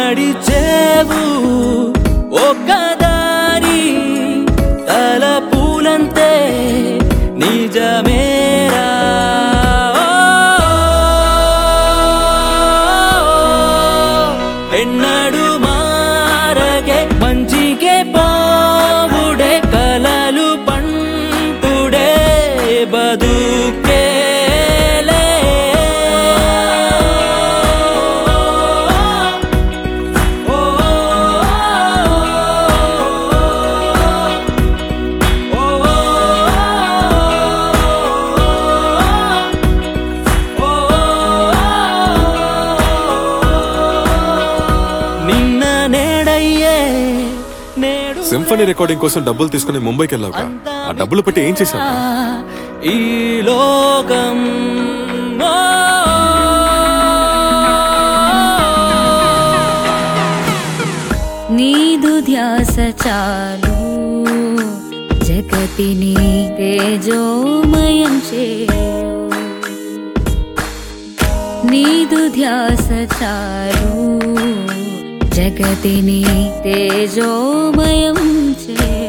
నడిచేవు ఒక దారి తల పూలంతే నిజమేరా ఎన్నడు మారగే మంచికే పావుడే కలలు పంటుడే బదుకేలే ఓ నిన్న నేడయ్యే నేడు సింఫనీ రికార్డింగ్ కోసం డబ్బులు తీసుకుని ముంబైకి వెళ్ళావుగా ఆ డబ్బులు పెట్టి ఏం చేశావు ఈ లోకం ఓ, నీదు ధ్యాస చాలు జగతిని తేజోమయం చేయు నీదు ధ్యాస చాలు జగతిని తేజోమయం చేయు